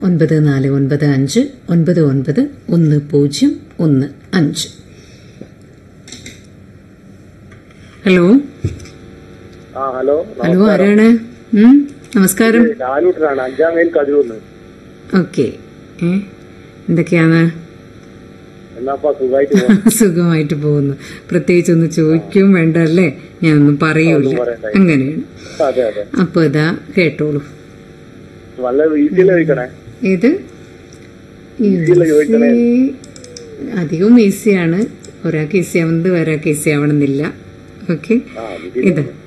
ഒൻപത് നാല് ഒൻപത് അഞ്ച് ഒൻപത് ഒൻപത് ഒന്ന് പൂജ്യം ഒന്ന് അഞ്ച് ഹലോ ആ ഹലോ ഹലോ ആരാണ് ഉം, നമസ്കാരം ലാലൂട്ടനാണ് അഞ്ചാം മൈൽ കതിരൂന്ന് ഓക്കെ ഏ എന്തൊക്കെയാണ് എന്നാപ്പാ സുഖമായിട്ട് പോവാം സുഖമായിട്ട് പോകുന്നു പ്രത്യേകിച്ച് ഒന്ന് ചോദിക്കും വേണ്ട അല്ലേ ഞാനൊന്നും പറയൂല പറയണ്ട. അങ്ങനെയാണ് അതെ അതെ അപ്പൊ ഇതാ കേട്ടോളൂ വളരെ ഈസിയല്ലേ ചോദിക്കണേ ഇത് ഈസിയല്ലേ ചോദിക്കണേ അധികവും ഈസിയാണ് ഒരാൾക്ക് ഈസി ആവുന്നത് ഒരാൾക്ക് ഈസി ആവണമെന്നില്ല ഓക്കെ ആ ഇത് ഇത്